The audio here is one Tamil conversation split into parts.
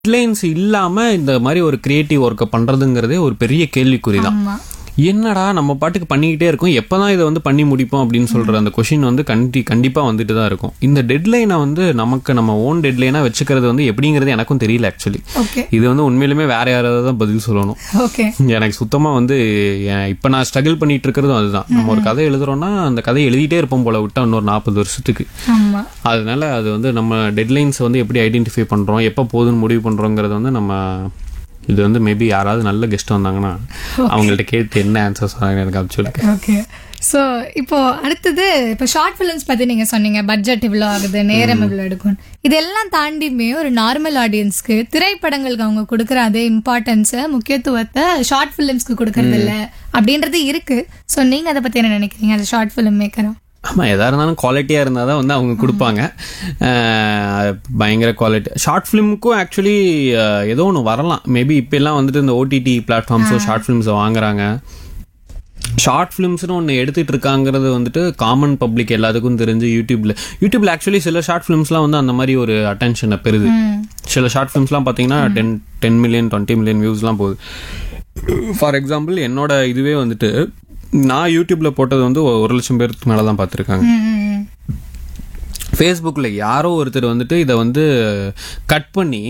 டெட்லைன்ஸ் இல்லாம இந்த மாதிரி ஒரு கிரியேட்டிவ் ஒர்க்கை பண்றதுங்கிறதே ஒரு பெரிய கேள்விக்குறி தான் ஆமா என்னடா நம்ம பாட்டுக்கு பண்ணிக்கிட்டே இருக்கோம் எப்பதான் இதை வந்து பண்ணி முடிப்போம் அப்படின்னு சொல்ற அந்த கொஷின் வந்து கண்டி கண்டிப்பா வந்துட்டு தான் இருக்கும் இந்த டெட்லைனை வந்து நமக்கு நம்ம ஓன் டெட்லைனா வச்சுக்கிறது வந்து எப்படிங்கிறது எனக்கும் தெரியல ஆக்சுவலி ஓகே இது வந்து உண்மையிலுமே வேற யாராவது தான் பதில் சொல்லணும் ஓகே எனக்கு சுத்தமா வந்து எ- இப்ப நான் ஸ்ட்ரகிள் பண்ணிட்டு இருக்கிறதும் அதுதான் நம்ம ஒரு கதை எழுதுறோம்னா அந்த கதையை எழுதிட்டே இருப்போம் போல விட்டா இன்னொரு நாற்பது வருஷத்துக்கு ஆமா அதனால அது வந்து நம்ம டெட்லைன்ஸ் வந்து எப்படி ஐடென்டிஃபை பண்றோம் எப்போ போதுன்னு முடிவு பண்றோங்கிறது வந்து நம்ம இது வந்து மேபி யாராவது நல்ல கெஸ்ட் வந்தாங்கன்னா அவங்கள்ட்ட கேட்டு என்ன ஆன்சர்ஸ் வராங்க எனக்கு அது சொல்லுங்க ஓகே ஸோ இப்போ அடுத்தது இப்போ ஷார்ட் ஃபிலிம்ஸ் பத்தி நீங்க சொன்னீங்க பட்ஜெட் இவ்வளோ ஆகுது நேரம் இவ்வளோ எடுக்கும் இதெல்லாம் தாண்டியுமே ஒரு நார்மல் ஆடியன்ஸ்க்கு திரைப்படங்களுக்கு அவங்க கொடுக்குற அதே இம்பார்ட்டன்ஸை முக்கியத்துவத்தை ஷார்ட் ஃபிலிம்ஸ்க்கு கொடுக்கறது இல்ல அப்படின்றது இருக்கு ஸோ நீங்க அதை பத்தி என்ன நினைக்கிறீங்க அது ஷார்ட் ஃபிலிம் மேக்கரா ஆமா எதா இருந்தாலும் குவாலிட்டியா இருந்தால் தான் வந்து அவங்க கொடுப்பாங்க அஹ், பயங்கர குவாலிட்டி ஷார்ட் ஃபிலிமுக்கும் ஆக்சுவலி ஏதோ ஒன்று வரலாம் மேபி இப்போ எல்லாம் வந்துட்டு இந்த ஓடிடி பிளாட்ஃபார்ம்ஸோ ஷார்ட் ஃபிலிம்ஸை வாங்குறாங்க ஷார்ட் ஃபிலிம்ஸ்னு ஒன்று எடுத்துட்டு இருக்காங்கிறது வந்துட்டு காமன் பப்ளிக் எல்லாத்துக்கும் தெரிஞ்சு யூடியூப்ல யூடியூப்ல ஆக்சுவலி சில ஷார்ட் ஃபிலிம்ஸ்லாம் வந்து அந்த மாதிரி ஒரு அட்டென்ஷனை பெறுது சில ஷார்ட் ஃபிலிம்ஸ்லாம் பார்த்தீங்கன்னா ten ten million twenty million வியூஸ்லாம் போகுது ஃபார் எக்ஸாம்பிள் என்னோட இதுவே வந்துட்டு நான் யூடியூப்ல போட்டது வந்து ஒரு லட்சம் பேருக்கு மேலே தான் பார்த்துருக்காங்க ஃபேஸ்புக்கில் யாரோ ஒருத்தர் வந்துட்டு இதை வந்து கட் பண்ணி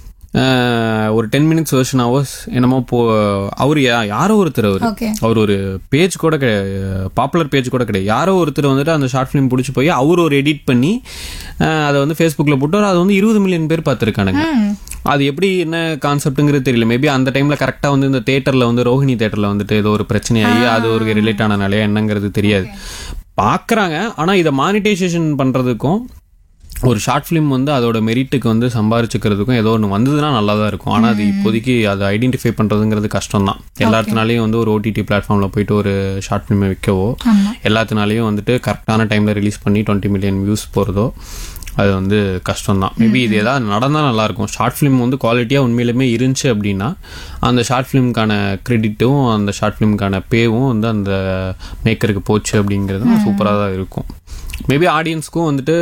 அஹ், ஒரு டென் மினிட்ஸ் வெர்ஷனாவோ என்னமோ போ அவர் யாரோ ஒருத்தர் அவர் ஓகே அவர் ஒரு பேஜ் கூட பாப்புலர் பேஜ் கூட கிடையாது யாரோ ஒருத்தர் வந்துட்டு அந்த ஷார்ட் ஃபிலிம் பிடிச்சி போய் அவர் ஒரு எடிட் பண்ணி அஹ், அதை வந்து ஃபேஸ்புக்கில் போட்டு அது வந்து இருபது மில்லியன் பேர் பார்த்துருக்கானுங்க அது எப்படி என்ன கான்செப்ட்டுங்கிறது தெரியல மேபி அந்த டைம்ல கரெக்டாக வந்து இந்த தேட்டரில் வந்து ரோஹிணி தேட்டரில் வந்துட்டு ஏதோ ஒரு பிரச்சனையாகி அது ஒரு ரிலேட் ஆனனாலே என்னங்கிறது தெரியாது பார்க்குறாங்க ஆனால் இதை மானிட்டைசேஷன் பண்ணுறதுக்கும் ஒரு ஷார்ட் ஃபிலிம் வந்து அதோட மெரிட்டுக்கு வந்து சம்பாரிச்சுக்கிறதுக்கும் ஏதோ ஒன்று வந்ததுன்னா நல்லா தான் இருக்கும் ஆனால் அது இப்போதைக்கு அதை ஐடென்டிஃபை பண்ணுறதுங்கிறது கஷ்டம் தான் எல்லாத்தினாலையும் வந்து ஒரு ஓடிடி பிளாட்ஃபார்மில் போயிட்டு ஒரு ஷார்ட் ஃபிலிமை விற்கவோ ஆமா எல்லாத்தினாலையும் வந்துட்டு கரெக்டான டைமில் ரிலீஸ் பண்ணி டுவெண்ட்டி மில்லியன் வியூஸ் போகிறதோ அது வந்து கஷ்டம் தான் மேபி இது ஏதாவது நடந்தால் நல்லாயிருக்கும் ஷார்ட் ஃபிலிம் வந்து குவாலிட்டியாக உண்மையிலுமே இருந்துச்சு அப்படின்னா அந்த ஷார்ட் ஃபிலிம்க்கான கிரெடிட்டும் அந்த ஷார்ட் ஃபிலிம்க்கான பேவும் வந்து அந்த மேக்கருக்கு போச்சு அப்படிங்கிறது சூப்பராக தான் இருக்கும் மேபி ஆடியன்ஸ்க்கும் வந்துட்டு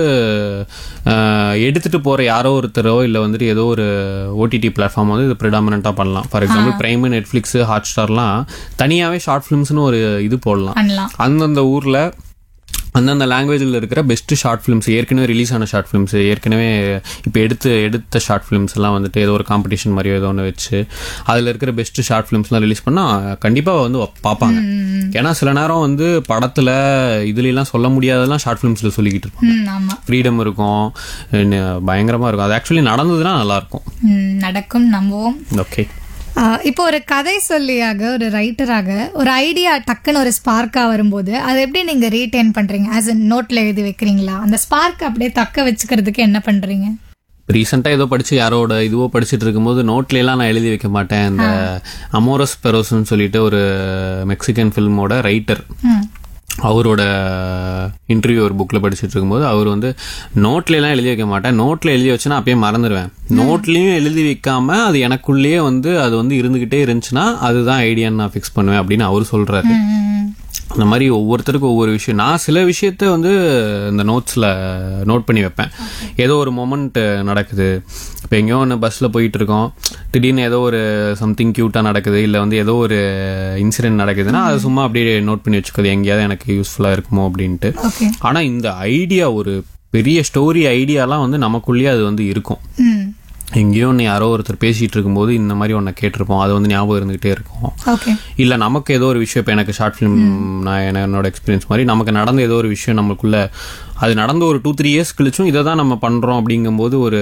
அஹ், எடுத்துட்டு போற யாரோ ஒருத்தரோ இல்லை வந்துட்டு ஏதோ ஒரு ஓடிடி பிளாட்ஃபார்ம் வந்து இது ப்ரிடாமினண்ட்டாக பண்ணலாம் ஃபார் எக்ஸாம்பிள் பிரைம் நெட்ஃப்ளிக்ஸ் ஹாட் ஸ்டார்லாம் தனியாகவே ஷார்ட் ஃபிலிம்ஸ்னு ஒரு இது போடலாம் பண்ணலாம் அந்தந்த ஊர்ல அந்தந்த லாங்குவேஜில் இருக்கிற பெஸ்ட் ஷார்ட் ஃபிலிம்ஸ் ஏற்கனவே ரிலீஸ் ஆன ஷார்ட் ஃபிலிம்ஸ் ஏற்கனவே இப்போ எடுத்து எடுத்த ஷார்ட் ஃபிலிம்ஸ் எல்லாம் வந்துட்டு ஏதோ ஒரு காம்படிஷன் மாதிரியோ ஏதோ ஒன்று வச்சு அதில் இருக்கிற பெஸ்ட் ஷார்ட் ஃபிலிம்ஸ்லாம் ரிலீஸ் பண்ணால் கண்டிப்பாக வந்து பார்ப்பாங்க ஏன்னா சில நேரம் வந்து படத்தில் இதுலலாம் சொல்ல முடியாததெல்லாம் ஷார்ட் ஃபிலிம்ஸில் சொல்லிக்கிட்டு இருப்பாங்க ம் ஆமா ஃப்ரீடம் இருக்கும் இன்னும் பயங்கரமா இருக்கும் அது ஆக்சுவலி நடந்ததுன்னா நல்லா இருக்கும் ம், நடக்கும் நம்புவோம் ஓகே ஆஹ் இப்போ ஒரு கதை சொல்லியாக ஒரு ரைட்டராக ஒரு ஐடியா டக்குன்னு ஒரு ஸ்பார்க்கா வரும்போது அதை எப்படி நீங்க ரீடைன் பண்றீங்க ஆஸ் அ நோட்ல எழுதி வைக்கிறீங்களா அந்த ஸ்பார்க் அப்படியே தக்க வச்சுக்கிறதுக்கு என்ன பண்றீங்க ரீசெண்டாக ஏதோ படிச்சு யாரோட இதுவோ படிச்சுட்டு இருக்கும்போது நோட்ல எல்லாம் நான் எழுதி வைக்க மாட்டேன் இந்த அமோரஸ் பெரோஸ்னு சொல்லிட்டு ஒரு மெக்சிகன் ஃபில்மோட ரைட்டர் ம் அவரோட இன்டர்வியூ ஒரு புக்கில் படிச்சுட்டு இருக்கும்போது அவர் வந்து நோட்ல எல்லாம் எழுதி வைக்க மாட்டேன் நோட்ல எழுதி வச்சுன்னா அப்பயே மறந்துடுவேன் நோட்லயும் எழுதி வைக்காம அது எனக்குள்ளேயே வந்து அது வந்து இருந்துகிட்டே இருந்துச்சுன்னா அதுதான் ஐடியான்னு நான் ஃபிக்ஸ் பண்ணுவேன் அப்படின்னு அவர் சொல்றாரு ம், ம், அந்த மாதிரி ஒவ்வொருத்தருக்கும் ஒவ்வொரு விஷயம் நான் சில விஷயத்த வந்து இந்த நோட்ஸில் நோட் பண்ணி வைப்பேன் ஏதோ ஒரு மொமெண்ட் நடக்குது இப்போ எங்கேயோ ஒன்று பஸ்ஸில் போயிட்டு இருக்கோம் திடீர்னு ஏதோ ஒரு சம்திங் க்யூட்டாக நடக்குது இல்லை வந்து ஏதோ ஒரு இன்சிடென்ட் நடக்குதுன்னா அதை சும்மா அப்படியே நோட் பண்ணி வச்சுக்கிறது எங்கேயாவது எனக்கு யூஸ்ஃபுல்லாக இருக்குமோ அப்படின்ட்டு ஓகே ஆனால் இந்த ஐடியா ஒரு பெரிய ஸ்டோரி ஐடியாலாம் வந்து நமக்குள்ளேயே அது வந்து இருக்கும் ம் எங்கேயோ ஒன்று யாரோ ஒருத்தர் பேசிகிட்டு இருக்கும்போது இந்த மாதிரி ஒன்றை கேட்டிருப்போம் அது வந்து ஞாபகம் இருந்துகிட்டே இருக்கும் ஓகே இல்ல நமக்கு ஏதோ ஒரு விஷயம் இப்போ எனக்கு ஷார்ட் ஃபிலிம் நான் என்ன- என்னோட எக்ஸ்பீரியன்ஸ் மாதிரி நமக்கு நடந்த ஏதோ ஒரு விஷயம் நமக்குள்ள அது நடந்த ஒரு டூ த்ரீ இயர்ஸ் கழிச்சும் இதை தான் நம்ம பண்றோம் அப்படிங்கும்போது ஒரு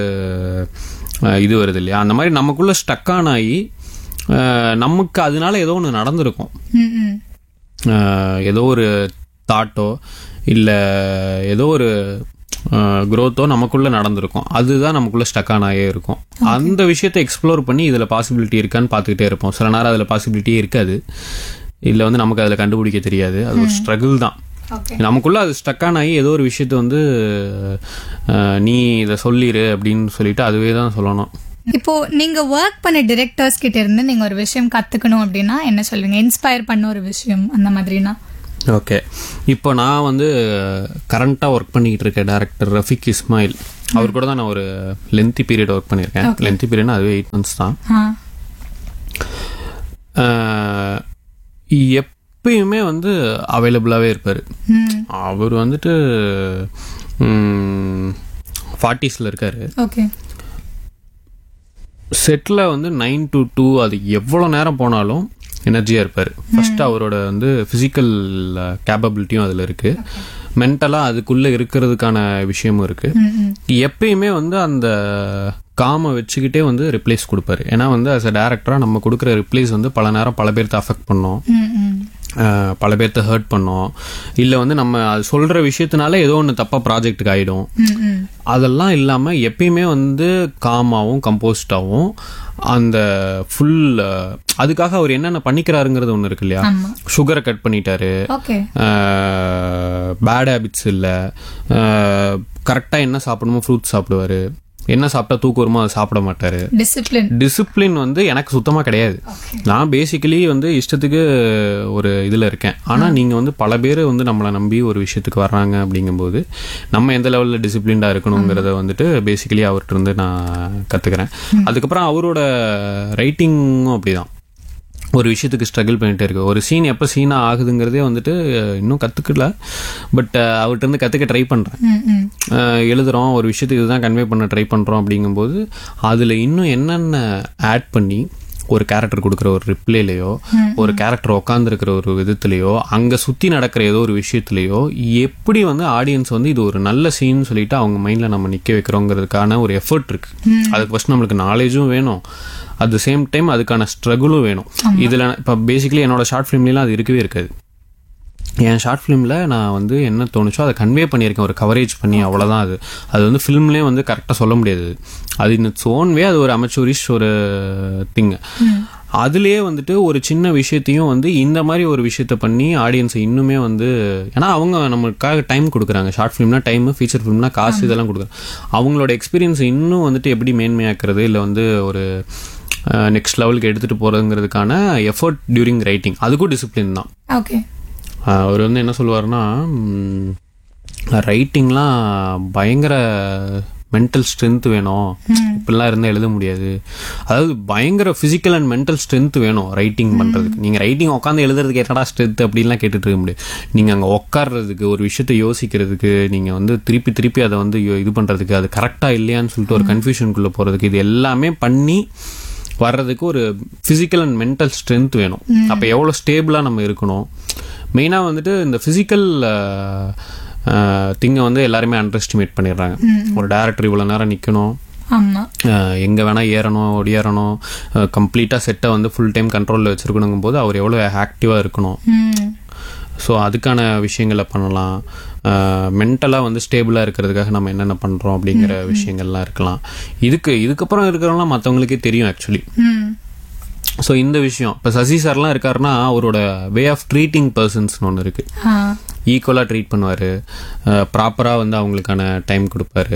அஹ், இது வருது இல்லையா அந்த மாதிரி நமக்குள்ள ஸ்டக்கான் ஆகி அஹ், நமக்கு அதனால ஏதோ ஒன்று நடந்திருக்கும் ம் ம் அஹ், ஏதோ ஒரு தாட்டோ இல்லை ஏதோ ஒரு growth-ஓ நமக்குள்ள நடந்திருக்கும் அதுதான் நமக்குள்ள ஸ்டக்கான் ஆகே இருக்கும் அந்த விஷயத்தை எக்ஸ்ப்ளோர் பண்ணி இதுல பாசிபிலிட்டி இருக்கான்னு பார்த்துக்கிட்டே இருப்போம் சில நேரம் அதுல பாசிபிலிட்டியே இருக்காது இல்லை வந்து நமக்கு அதில் கண்டுபிடிக்க தெரியாது அது ஒரு ஸ்ட்ரகிள் தான் ஓகே நமக்குள்ள அது ஸ்டக்கான் ஆகி ஏதோ ஒரு விஷயத்த வந்து அஹ், நீ இதை சொல்லிடு அப்படின்னு சொல்லிட்டு அதுவே தான் சொல்லணும் இப்போ நீங்க ஒர்க் பண்ண டிரெக்டர்ஸ் கிட்ட இருந்து நீங்க ஒரு விஷயம் கத்துக்கணும் அப்படின்னா என்ன சொல்வீங்க இன்ஸ்பயர் பண்ண ஒரு விஷயம் அந்த மாதிரினா ஓகே இப்போ நான் வந்து கரண்ட்டாக ஒர்க் பண்ணிக்கிட்டு இருக்க டேரக்டர் ரஃபிக் இஸ்மாயில் அவர் கூட தான் நான் ஒரு லென்த்தி பீரியட் ஒர்க் பண்ணியிருக்கேன் லென்த்தி பீரியட்னா அதுவே எயிட் மந்த்ஸ் தான் ஆ ஆஹ் எப்பயுமே வந்து அவைலபிளாகவே இருப்பார் ம் அவர் வந்துட்டு ஃபார்ட்டிஸில் இருக்காரு ஓகே செட்டில் வந்து நைன் டு டூ அது எவ்வளோ நேரம் போனாலும் எனர்ஜியாக இருப்பார் ஃபர்ஸ்ட் அவரோட வந்து ஃபிசிக்கல் கேப்பபிலிட்டியும் அதில் இருக்குது மென்டலாக அதுக்குள்ளே இருக்கிறதுக்கான விஷயமும் இருக்குது ம் ம் எப்பயுமே வந்து அந்த காமை வச்சுக்கிட்டே வந்து ரிப்ளேஸ் கொடுப்பாரு ஏன்னா வந்து அஸ் அ டேரக்டராக நம்ம கொடுக்குற ரிப்ளேஸ் வந்து பல நேரம் பல பேர்த்த அஃபெக்ட் பண்ணோம் ம் ம் அஹ் பல பேர்த்த ஹர்ட் பண்ணோம் இல்லை வந்து நம்ம அது சொல்கிற விஷயத்தினால ஏதோ ஒன்று தப்பாக ப்ராஜெக்ட்டுக்கு ஆகிடும் ம் ம் அதெல்லாம் இல்லாமல் எப்பயுமே வந்து காமாவும் கம்போஸ்டாகவும் அந்த ஃபுல் அதுக்காக அவர் என்னென்ன பண்ணிக்கிறாருங்கிறது ஒன்று இருக்கு இல்லையா ஆமா சுகரை கட் பண்ணிட்டாரு ஓகே பேட் ஹேபிட்ஸ் இல்லை கரெக்டாக என்ன சாப்பிடணுமோ ஃப்ரூட்ஸ் சாப்பிடுவாரு என்ன சாப்பிட்டா தூக்கம் வருமோ அதை சாப்பிட மாட்டாரு டிசிப்ளின் டிசிப்ளின் வந்து எனக்கு சுத்தமாக கிடையாது நான் பேசிக்கலி வந்து இஷ்டத்துக்கு ஒரு இதில் இருக்கேன் ஆனால் நீங்கள் வந்து பல பேர் வந்து நம்மளை நம்பி ஒரு விஷயத்துக்கு வர்றாங்க அப்படிங்கும்போது நம்ம எந்த லெவலில் டிசிப்ளின்டாக இருக்கணுங்கிறத வந்துட்டு பேசிக்கலி அவர்கிட்ட இருந்து நான் கற்றுக்கிறேன் அதுக்கப்புறம் அவரோட ரைட்டிங்கும் அப்படிதான் ஒரு விஷயத்துக்கு ஸ்ட்ரகிள் பண்ணிட்டே இருக்கு ஒரு சீன் எப்போ சீனாக ஆகுதுங்கிறதே வந்துட்டு இன்னும் கற்றுக்கல பட் அவர்கிட்ட இருந்து கற்றுக்க ட்ரை பண்ணுறேன் ம் ம் அஹ் எழுதுறோம் ஒரு விஷயத்துக்கு இதுதான் கன்வே பண்ண ட்ரை பண்ணுறோம் அப்படிங்கும்போது அதில் இன்னும் என்னென்ன ஆட் பண்ணி ஒரு கேரக்டர் கொடுக்குற ஒரு ரிப்ளேலையோ ஒரு கேரக்டர் உட்காந்துருக்கிற ஒரு விதத்துலையோ அங்கே சுற்றி நடக்கிற ஏதோ ஒரு விஷயத்துலையோ எப்படி வந்து ஆடியன்ஸ் வந்து இது ஒரு நல்ல சீன் சொல்லிட்டு அவங்க மைண்டில் நம்ம நிற்க வைக்கிறோங்கிறதுக்கான ஒரு எஃபர்ட் இருக்கு அதுக்கு ஃபர்ஸ்ட் நம்மளுக்கு நாலேஜும் வேணும் அட் த சேம் டைம் அதுக்கான ஸ்ட்ரகிளும் வேணும் இதில் இப்போ பேசிக்கலி என்னோட ஷார்ட் ஃபிலிம்லாம் அது இருக்கவே இருக்காது என் ஷார்ட் ஃபிலிமில் நான் வந்து என்ன தோணுச்சோ அதை கன்வே பண்ணியிருக்கேன் ஒரு கவரேஜ் பண்ணி அவ்வளோதான் அது அது வந்து ஃபிலிம்லேயே வந்து கரெக்டாக சொல்ல முடியாது அது இன் இட்ஸ் ஓன் வே அது ஒரு அமெச்சூரிஷ் ஒரு திங் அதுலேயே வந்துட்டு ஒரு சின்ன விஷயத்தையும் வந்து இந்த மாதிரி ஒரு விஷயத்த பண்ணி ஆடியன்ஸை இன்னுமே வந்து ஏன்னா அவங்க நமக்காக டைம் கொடுக்குறாங்க ஷார்ட் ஃபிலிம்னா டைம் ஃபீச்சர் ஃபிலிம்னா காசு இதெல்லாம் கொடுக்குறாங்க அவங்களோட எக்ஸ்பீரியன்ஸ் இன்னும் வந்துட்டு எப்படி மேன்மையாக்குறது இல்லை வந்து ஒரு நெக்ஸ்ட் லெவலுக்கு எடுத்துகிட்டு போகிறதுங்கிறதுக்கான எஃபர்ட் டியூரிங் ரைட்டிங் அதுக்கும் டிசிப்ளின் தான் ஓகே ஆஹ் அவர் வந்து என்ன சொல்லுவாருன்னா ரைட்டிங்லாம் பயங்கர மென்டல் ஸ்ட்ரென்த் வேணும் இப்படிலாம் இருந்தால் எழுத முடியாது அதாவது பயங்கர ஃபிசிக்கல் அண்ட் மென்டல் ஸ்ட்ரென்த் வேணும் ரைட்டிங் பண்ணுறதுக்கு நீங்கள் ரைட்டிங் உட்காந்து எழுதுறதுக்கு என்னடா ஸ்ட்ரென்த் அப்படின்லாம் கேட்டுட்டு இருக்க முடியாது நீங்கள் அங்கே உட்கார்றதுக்கு ஒரு விஷயத்தை யோசிக்கிறதுக்கு நீங்கள் வந்து திருப்பி திருப்பி அதை வந்து யோ- இது பண்ணுறதுக்கு அது கரெக்டாக இல்லையான்னு சொல்லிட்டு ஒரு கன்ஃபியூஷனுக்குள்ளே போகிறதுக்கு இது எல்லாமே பண்ணி வர்றதுக்கு ஒரு ஃபிசிக்கல் அண்ட் மென்டல் ஸ்ட்ரென்த் வேணும் அப்போ எவ்வளோ ஸ்டேபிளாக நம்ம இருக்கணும் மெயினாக வந்துட்டு இந்த ஃபிசிக்கல் திங்கை வந்து எல்லாருமே அண்டர் எஸ்டிமேட் பண்ணிடுறாங்க ஒரு டேரக்டர் இவ்வளோ நேரம் நிற்கணும் ஆமா எங்கே வேணால் ஏறணும் ஒடியாரணும் கம்ப்ளீட்டாக செட்டை வந்து ஃபுல் டைம் கண்ட்ரோலில் வச்சுருக்கணுங்கும் போது அவர் எவ்வளோ ஆக்டிவாக இருக்கணும் ம் ஸோ அதுக்கான விஷயங்களை பண்ணலாம் மென்டலாக வந்து ஸ்டேபிளாக இருக்கிறதுக்காக நம்ம என்னென்ன பண்ணுறோம் அப்படிங்கிற விஷயங்கள்லாம் இருக்கலாம் இதுக்கு இதுக்கப்புறம் இருக்கிறவங்களாம் மற்றவங்களுக்கே தெரியும் ஆக்சுவலி ம் ஸோ இந்த விஷயம் இப்போ சசி சார்லாம் இருக்காருன்னா அவரோட வே ஆஃப் ட்ரீட்டிங் பர்சன்ஸ்னு ஒன்று இருக்கு ஆ ஈக்குவலாக ட்ரீட் பண்ணுவார் ப்ராப்பராக வந்து அவங்களுக்கான டைம் கொடுப்பாரு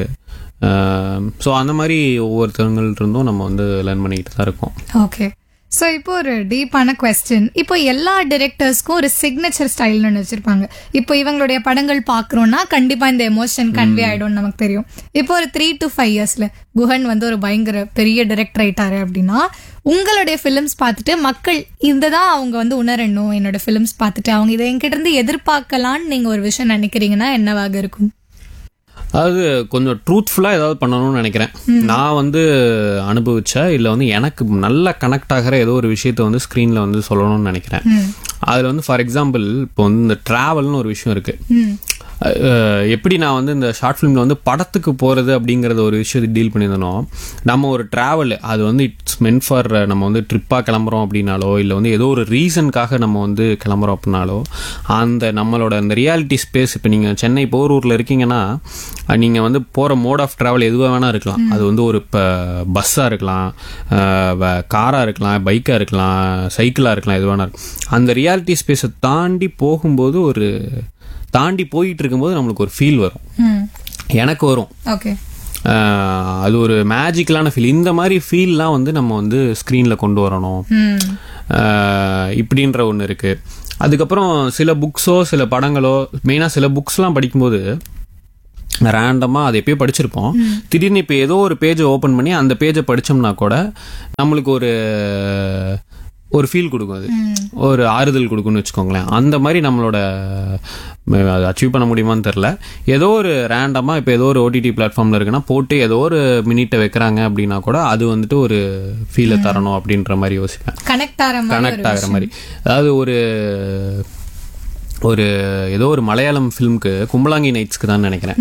ஸோ அந்த மாதிரி ஒவ்வொருத்தவங்கள்ட்ட இருந்தும் நம்ம வந்து லேர்ன் பண்ணிக்கிட்டு தான் இருக்கோம் ஓகே ஸோ இப்போ ஒரு டீப்பான கொஸ்டின் இப்போ எல்லா டிரெக்டர்ஸ்க்கும் ஒரு சிக்னேச்சர் ஸ்டைல்னு ஒன்று வச்சிருப்பாங்க இப்போ இவங்களுடைய படங்கள் பார்க்குறோன்னா கண்டிப்பாக இந்த எமோஷன் கன்வே ஆகிடும்னு நமக்கு தெரியும் இப்போ ஒரு த்ரீ டு ஃபைவ் இயர்ஸில் குஹன் வந்து ஒரு பயங்கர பெரிய டிரெக்டர் ஆயிட்டாரு அப்படின்னா உங்களுடைய ஃபிலிம்ஸ் பார்த்துட்டு மக்கள் இந்த தான் அவங்க வந்து உணரணும் என்னோட ஃபிலிம்ஸ் பார்த்துட்டு அவங்க இதை என்கிட்ட இருந்து எதிர்பார்க்கலான்னு நீங்கள் ஒரு விஷயம் நினைக்கிறீங்கன்னா என்னவாக இருக்கும் அதாவது கொஞ்சம் ட்ரூத்ஃபுல்லாக ஏதாவது பண்ணணும்னு நினைக்கிறேன் நான் வந்து அனுபவிச்ச இல்லை வந்து எனக்கு நல்லா கனெக்ட் ஆகிற ஏதோ ஒரு விஷயத்த வந்து ஸ்க்ரீனில் வந்து சொல்லணும்னு நினைக்கிறேன் ம் அதில் வந்து ஃபார் எக்ஸாம்பிள் இப்போ வந்து இந்த ட்ராவல்னு ஒரு விஷயம் இருக்குது ம் அஹ் எப்படி நான் வந்து இந்த ஷார்ட் ஃபிலிமில் வந்து படத்துக்கு போகிறது அப்படிங்கிறத ஒரு விஷயத்தை டீல் பண்ணியிருந்தனோ நம்ம ஒரு ட்ராவல் அது வந்து இட்ஸ் மென் ஃபார் நம்ம வந்து ட்ரிப்பாக கிளம்புறோம் அப்படின்னாலோ இல்லை வந்து ஏதோ ஒரு ரீசனுக்காக நம்ம வந்து கிளம்புறோம் அப்படின்னாலோ அந்த நம்மளோட அந்த ரியாலிட்டி ஸ்பேஸ் இப்போ நீங்கள் சென்னை போரூரில் இருக்கீங்கன்னா நீங்கள் வந்து போகிற மோட் ஆஃப் ட்ராவல் எதுவாக வேணால் இருக்கலாம் அது வந்து ஒரு இப்போ பஸ்ஸாக இருக்கலாம் காராக இருக்கலாம் பைக்காக இருக்கலாம் சைக்கிளாக இருக்கலாம் எது வேணா இருக்கலாம் அந்த ரியாலிட்டி ஸ்பேஸை தாண்டி போகும்போது ஒரு தாண்டி போயிட்டு இருக்கும்போது நம்மளுக்கு ஒரு ஃபீல் வரும் ம் எனக்கு வரும் ஓகே ஆஹ் அது ஒரு மேஜிக்கலான ஃபீல் இந்த மாதிரி ஃபீல்லாம் வந்து நம்ம வந்து ஸ்க்ரீனில் கொண்டு வரணும் ம் ஆஹ் இப்படின்ற ஒன்று இருக்குது அதுக்கப்புறம் சில புக்ஸோ சில படங்களோ மெயினாக சில புக்ஸ்லாம் படிக்கும்போது ரேண்டமாக அதை எப்பயோ படிச்சிருப்போம் திடீர்னு இப்போ ஏதோ ஒரு பேஜை ஓப்பன் பண்ணி அந்த பேஜை படிச்சோம்னா கூட நம்மளுக்கு ஒரு ஒரு ஃபீல் கொடுக்கும் அது ஒரு ஆறுதல் கொடுக்கும்னு வச்சுக்கோங்களேன் அந்த மாதிரி நம்மளோட ம, அதை அச்சீவ் பண்ண முடியுமான்னு தெரில ஏதோ ஒரு ரேண்டமாக இப்போ ஏதோ ஒரு ஓடிடி பிளாட்ஃபார்மில் இருக்குன்னா போட்டு ஏதோ ஒரு மினிட்டை வைக்கிறாங்க அப்படின்னா கூட அது வந்துட்டு ஒரு ஃபீலை தரணும் அப்படின்ற மாதிரி யோசிப்பேன் கனெக்ட் ஆகிற மாதிரி கனெக்ட் ஆகிற மாதிரி அதாவது ஒரு ஒரு ஏதோ ஒரு மலையாளம் ஃபிலிம்க்கு கும்பலாங்கி நைட்ஸ்க்கு தான் நினைக்கிறேன்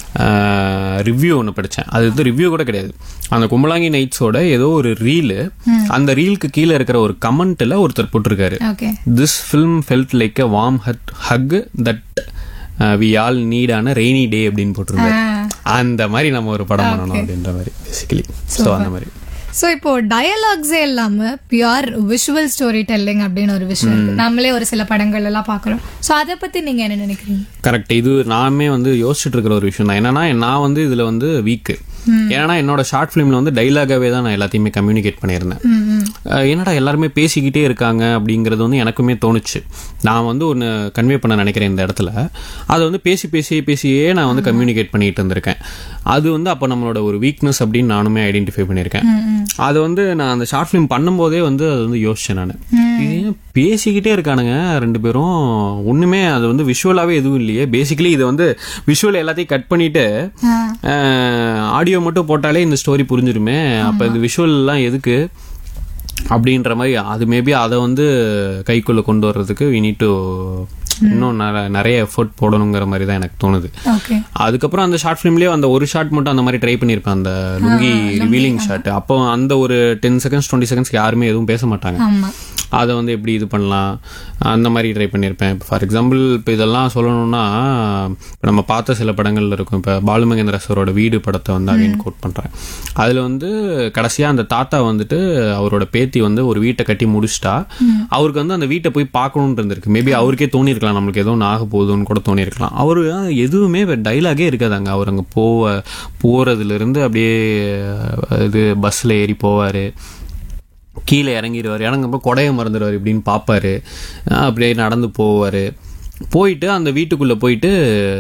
ரிவ்யூ ஒன்று படித்தேன் அது வந்து ரிவ்யூ கூட கிடையாது அந்த கும்பலாங்கி நைட்ஸோட ஏதோ ஒரு ரீலு அந்த ரீலுக்கு கீழே இருக்கிற ஒரு கமெண்ட்டில் ஒருத்தர் போட்டிருக்காரு okay this film felt like a warm hut hug that we all need on a rainy day அப்படின்னு போட்டிருந்தாரு அந்த மாதிரி நம்ம ஒரு படம் பண்ணணும் அப்படின்ற மாதிரி பேசிக்கலி ஸோ அந்த மாதிரி ஸோ இப்போ டயலாக்ஸே இல்லாம பியூர் விஷுவல் ஸ்டோரி டெல்லிங் அப்படின்னு ஒரு விஷயம் இருக்கு நம்மளே ஒரு சில படங்கள் எல்லாம் பார்க்குறோம் ஸோ அதை பத்தி நீங்க என்ன நினைக்கிறீங்க கரெக்ட் இது நாமே வந்து யோசிச்சுட்டு இருக்கிற ஒரு விஷயம் தான் என்னன்னா நான் வந்து இதுல வந்து வீக்கு ஏன்னா என்னோட ஷார்ட் ஃபிலிம்ல வந்து டைலாகாவே தான் நான் எல்லாத்தையுமே கம்யூனிகேட் பண்ணியிருந்தேன் அஹ் என்னடா எல்லாருமே பேசிக்கிட்டே இருக்காங்க அப்படிங்கிறது வந்து எனக்குமே தோணுச்சு நான் வந்து ஒன்று கன்வே பண்ண நினைக்கிறேன் இந்த இடத்துல அதை வந்து பேசி பேசியே பேசியே நான் வந்து கம்யூனிகேட் பண்ணிட்டு இருந்திருக்கேன் அது வந்து அப்போ நம்மளோட ஒரு வீக்னஸ் அப்படின்னு நானுமே ஐடென்டிஃபை பண்ணியிருக்கேன் அது வந்து நான் அந்த ஷார்ட் ஃபிலிம் பண்ணும்போதே வந்து அது வந்து யோசிச்சேன் நான் இது ஏன் பேசிக்கிட்டே இருக்கானுங்க ரெண்டு பேரும் ஒண்ணுமே அது வந்து விஷுவலாவே எதுவும் இல்லையே பேசிக்கலி இது வந்து விஷுவல் எல்லாத்தையும் கட் பண்ணிட்டு ஆடியோ மட்டும் போட்டாலே இந்த ஸ்டோரி புரிஞ்சிருமே அப்ப இது விஷுவல்லாம் எதுக்கு அப்படின்ற மாதிரி அது மேபி அதை வந்து கைக்குள்ள கொண்டு வர்றதுக்கு வி நீட் டு இன்னும் நெ- நிறைய எஃபர்ட் போடணுங்கிற மாதிரி தான் எனக்கு தோணுது ஓகே அதுக்கப்புறம் அந்த ஷார்ட் ஃபிலிம்லயே அந்த ஒரு ஷாட் மட்டும் அந்த மாதிரி ட்ரை பண்ணியிருப்பேன் அந்த லுங்கி ரிவீலிங் ஷாட் அப்போ அந்த ஒரு டென் செகண்ட்ஸ் டுவெண்ட்டி செகண்ட்ஸ்க்கு யாருமே எதுவும் பேச மாட்டாங்க ஆமா அதை வந்து எப்படி இது பண்ணலாம் அந்த மாதிரி ட்ரை பண்ணியிருப்பேன் இப்போ ஃபார் எக்ஸாம்பிள் இப்போ இதெல்லாம் சொல்லணும்னா இப்போ நம்ம பார்த்த சில படங்கள்ல இருக்கும் இப்போ பாலுமகேந்திர சாரோட வீடு படத்தை வந்து அகைன் கோட் பண்ணுறேன் அதில் வந்து கடைசியாக அந்த தாத்தா வந்துட்டு அவரோட பேத்தி வந்து ஒரு வீட்டை கட்டி முடிச்சிட்டா அவருக்கு வந்து அந்த வீட்டை போய் பார்க்கணுன்னு இருந்திருக்கு மேபி அவருக்கே தோணியிருக்கலாம் நம்மளுக்கு ஏதோ ஒன்று ஆக போகுதுன்னு கூட தோணியிருக்கலாம் அவர் எதுவுமே டைலாகே இருக்காதாங்க அவர் அங்கே போவ போகிறதுலேருந்து அப்படியே இது பஸ்ஸில் ஏறி போவார் கீழே இறங்கிடுவார் இறங்கும்போது கொடையை மறந்துடுவார் இப்படின்னு பார்ப்பாரு அஹ் அப்படியே நடந்து போவார் போயிட்டு அந்த வீட்டுக்குள்ளே போயிட்டு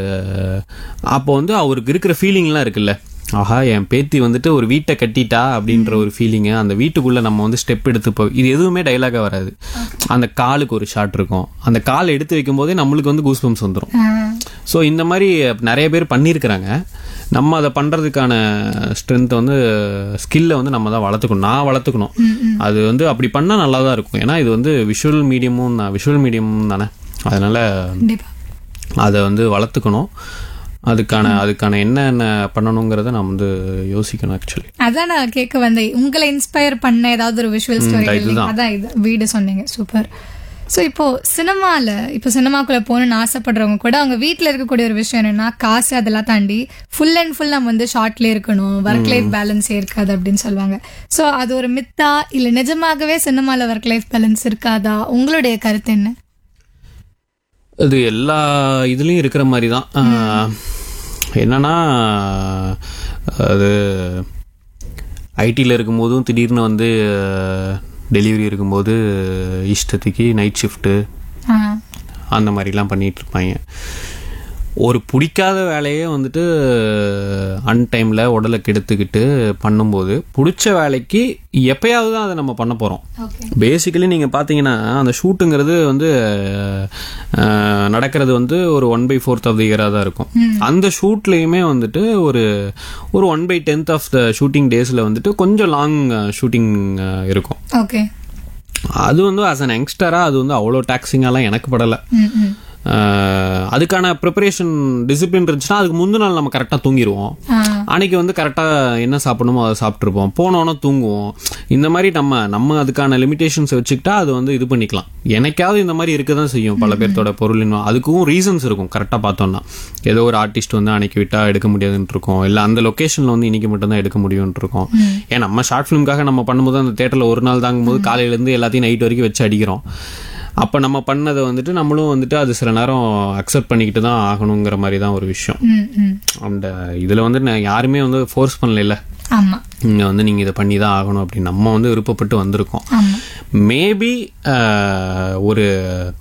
அப்போ வந்து அவருக்கு இருக்கிற ஃபீலிங்லாம் இருக்குல்ல ஆஹா என் பேத்தி வந்துட்டு ஒரு வீட்டை கட்டிட்டா அப்படின்ற ஒரு ஃபீலிங்கு அந்த வீட்டுக்குள்ளே நம்ம வந்து ஸ்டெப் எடுத்து போ இது எதுவுமே டைலாகாக வராது அந்த காலுக்கு ஒரு ஷாட் இருக்கும் அந்த கால் எடுத்து வைக்கும் போதே நம்மளுக்கு வந்து கூஸ்பம்ஸ் வந்துடும் ஸோ இந்த மாதிரி நிறைய பேர் பண்ணியிருக்கிறாங்க நம்ம அதை பண்ணுறதுக்கான ஸ்ட்ரென்த்தை வந்து ஸ்கில்லை வந்து நம்ம தான் வளர்த்துக்கணும் நான் வளர்த்துக்கணும் அது வந்து அப்படி பண்ணால் நல்லா தான் இருக்கும் ஏன்னா இது வந்து விஷுவல் மீடியமும் விஷுவல் மீடியமும் தானே அதனால் கண்டிப்பா அதை வந்து வளர்த்துக்கணும் அதுக்கான அதுக்கான என்னென்ன பண்ணணுங்கிறத நான் வந்து யோசிக்கணும் ஆக்சுவலி அதான் நான் கேட்க வந்தேன் உங்களை இன்ஸ்பயர் பண்ண ஏதாவது ஒரு விஷுவல் ஸ்டோரி இதுதான். அதான் இது வீடு சொன்னீங்க சூப்பர் ஸோ இப்போ சினிமால இப்போ சினிமாக்குள்ள போகணும்னு ஆசைப்படுறவங்க கூட அவங்க வீட்டில் இருக்கக்கூடிய ஒரு விஷயம் என்னன்னா காசு அதெல்லாம் தாண்டி ஃபுல் அண்ட் ஃபுல் நம்ம வந்து ஷார்ட்லேயே இருக்கணும் ஒர்க் லைஃப் பேலன்ஸே இருக்காது அப்படின்னு சொல்லுவாங்க ஸோ அது ஒரு மித்தா இல்லை நிஜமாகவே சினிமால ஒர்க் லைஃப் பேலன்ஸ் இருக்காதா உங்களுடைய கருத்து என்ன அது எல்லா இதுலேயும் இருக்கிற மாதிரி தான் ஆஹ், என்னன்னா அது ஐடியில் இருக்கும்போதும் திடீர்னு வந்து டெலிவரி இருக்கும்போது இஷ்டத்துக்கு நைட் ஷிஃப்ட்டு ஆ, அந்த மாதிரிலாம் பண்ணிட்டு இருப்பாங்க ஒரு பிடிக்காத வேலையே வந்துட்டு அன்டைமில் உடலை கெடுத்துக்கிட்டு பண்ணும்போது பிடிச்ச வேலைக்கு எப்பயாவது தான் அதை நம்ம பண்ண போகிறோம் ஓகே பேசிக்கலி நீங்கள் பார்த்தீங்கன்னா அந்த ஷூட்டுங்கிறது வந்து அஹ், நடக்கிறது வந்து ஒரு one by fourth of the இயராக தான் இருக்கும் அந்த ஷூட்லேயுமே வந்துட்டு ஒரு ஒரு one by tenth of the shooting டேஸில் வந்துட்டு கொஞ்சம் லாங் ஷூட்டிங் இருக்கும் ஓகே அது வந்து ஆஸ் அன் யங்ஸ்டராக அது வந்து அவ்வளோ டாக்ஸிங்காலாம் எனக்கு படலை ம் ம் ஆஹ் அதுக்கான ப்ரிப்பரேஷன் டிசிப்ளின் இருந்துச்சுன்னா அதுக்கு முந்தின நாள் நம்ம கரெக்டாக தூங்கிடுவோம் ஆ அன்னைக்கு வந்து கரெக்டாக என்ன சாப்பிடணுமோ அதை சாப்பிட்ருப்போம் போனோன்னே தூங்குவோம் இந்த மாதிரி நம்ம நம்ம அதுக்கான லிமிடேஷன்ஸ் வச்சுக்கிட்டா அது வந்து இது பண்ணிக்கலாம் எனக்காவது இந்த மாதிரி இருக்க தான் செய்யும் பல பேர்த்தோட பொருளின் அதுக்கும் ரீசன்ஸ் இருக்கும் கரெக்டாக பார்த்தோம்னா ஏதோ ஒரு ஆர்டிஸ்ட் வந்து அன்னைக்கு விட்டா எடுக்க முடியாதுன்னு இருக்கும் இல்லை அந்த லொக்கேஷனில் வந்து இன்னைக்கு மட்டும்தான் எடுக்க முடியும்னு இருக்கும் ஏன் நம்ம ஷார்ட் ஃபிலிம்காக நம்ம பண்ணும்போது அந்த தேட்டரில் ஒரு நாள் தாங்கும்போது காலையிலேருந்து எல்லாத்தையும் நைட் வரைக்கும் வச்சு அடிக்கிறோம் அப்போ நம்ம பண்ணதை வந்துட்டு நம்மளும் வந்துட்டு அது சில நேரம் அக்செப்ட் பண்ணிக்கிட்டு தான் ஆகணுங்கிற மாதிரி தான் ஒரு விஷயம் ம் ம் அந்த இதில் வந்து நான் யாருமே வந்து ஃபோர்ஸ் பண்ணல ஆமா இங்கே வந்து நீங்கள் இதை பண்ணி தான் ஆகணும் அப்படின்னு நம்ம வந்து விருப்பப்பட்டு வந்திருக்கோம் ஆமா மேபி ஒரு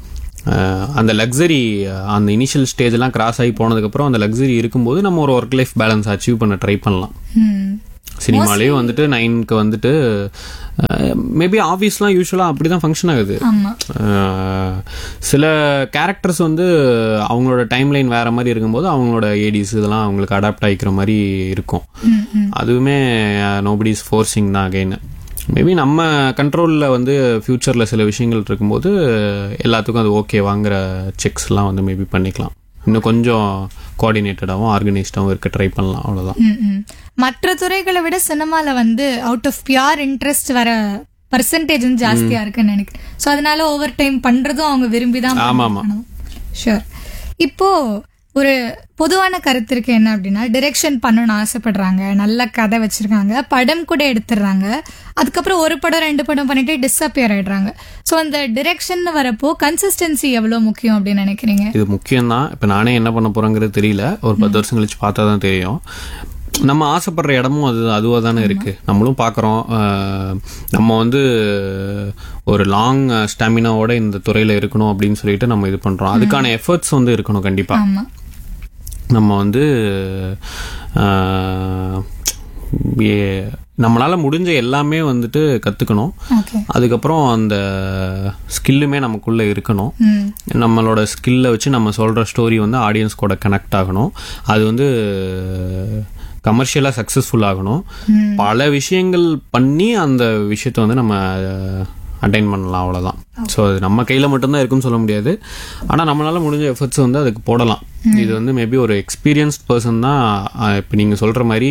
அஹ், அந்த லக்ஸரி அந்த இனிஷியல் ஸ்டேஜ்லாம் கிராஸ் ஆகி போனதுக்கப்புறம் அந்த லக்ஸரி இருக்கும்போது நம்ம ஒரு ஒர்க் லைஃப் பேலன்ஸ் அச்சீவ் பண்ண ட்ரை பண்ணலாம் ம் சினிமாலேயும் வந்துட்டு நைனுக்கு வந்துட்டு மேபி ஆஃபீஸ்லாம் யூஸ்வலாக அப்படி தான் ஃபங்க்ஷன் ஆகுது ஆமா அஹ், சில கேரக்டர்ஸ் வந்து அவங்களோட டைம் லைன் வேற மாதிரி இருக்கும்போது அவங்களோட ஏடிஸ் இதெல்லாம் அவங்களுக்கு அடாப்ட் ஆகிக்கிற மாதிரி இருக்கும் ம் ம் அதுவுமே நோபடி இஸ் ஃபோர்ஸிங் தான் அகைன் மேபி நம்ம கண்ட்ரோலில் வந்து ஃப்யூச்சரில் சில விஷயங்கள் இருக்கும்போது எல்லாத்துக்கும் அது ஓகே வாங்குற செக்ஸ்லாம் வந்து மேபி பண்ணிக்கலாம் இன்னும் கொஞ்சம் கோஆர்டினேட்டடாகவும் ஆர்கனைஸ்டாகவும் இருக்க ட்ரை பண்ணலாம் அவ்வளோதான் ம், ம். மற்ற துறைகளை விட சினிமால வந்து அவுட் ஆஃப் பியூர் இன்ட்ரெஸ்ட் வர பர்சன்டேஜ் ஜாஸ்தியா இருக்குன்னு நினைக்கிறேன் ஸோ அதனால ஓவர் டைம் பண்றதும் அவங்க விரும்பி தான் ஆமா, ஆமா. ஷூர் இப்போ ஒரு பொதுவான கருத்து இருக்கு என்ன அப்படின்னா டிரெக்ஷன் பண்ணணும்னு ஆசைப்படுறாங்க நல்ல கதை வச்சிருக்காங்க படம் கூட எடுத்துடுறாங்க அதுக்கப்புறம் ஒரு படம் ரெண்டு படம் பண்ணிட்டு டிஸப்பியர் ஆயிடுறாங்க ஸோ அந்த டிரெக்ஷன் வரப்போ கன்சிஸ்டன்சி எவ்வளவு முக்கியம் அப்படின்னு நினைக்கிறீங்க இது முக்கியம்தான் இப்போ நானே என்ன பண்ண போறேங்கிறது தெரியல ஒரு பத்து வருஷம் கழிச்சு பார்த்தா தான் தெரியும் நம்ம ஆசைப்படுற இடமும் அது அதுவாக தானே இருக்கு நம்மளும் பார்க்குறோம் நம்ம வந்து ஒரு லாங் ஸ்டாமினாவோட இந்த துறையில் இருக்கணும் அப்படின்னு சொல்லிட்டு நம்ம இது பண்ணுறோம் அதுக்கான எஃபர்ட்ஸ் வந்து இருக்கணும் கண்டிப்பாக ஆமா நம்ம வந்து ஆஹ், ஏ- நம்மளால முடிஞ்ச எல்லாமே வந்துட்டு கற்றுக்கணும் ஓகே அதுக்கப்புறம் அந்த ஸ்கில்லுமே நமக்குள்ளே இருக்கணும் ம் நம்மளோட ஸ்கில்லை வச்சு நம்ம சொல்கிற ஸ்டோரி வந்து ஆடியன்ஸ் கூட கனெக்ட் ஆகணும் அது வந்து கமர்ஷியலாக சக்ஸஸ்ஃபுல் ஆகணும் பல விஷயங்கள் பண்ணி அந்த விஷயத்தை வந்து நம்ம அட்டைன் பண்ணலாம் அவ்வளோதான் ஸோ அது நம்ம கையில் மட்டும்தான் இருக்குன்னு சொல்ல முடியாது ஆனால் நம்மளால முடிஞ்ச எஃபர்ட்ஸ் வந்து அதுக்கு போடலாம் இது வந்து மேபி ஒரு எக்ஸ்பீரியன்ஸ்ட் பர்சன் தான் இப்போ நீங்கள் சொல்கிற மாதிரி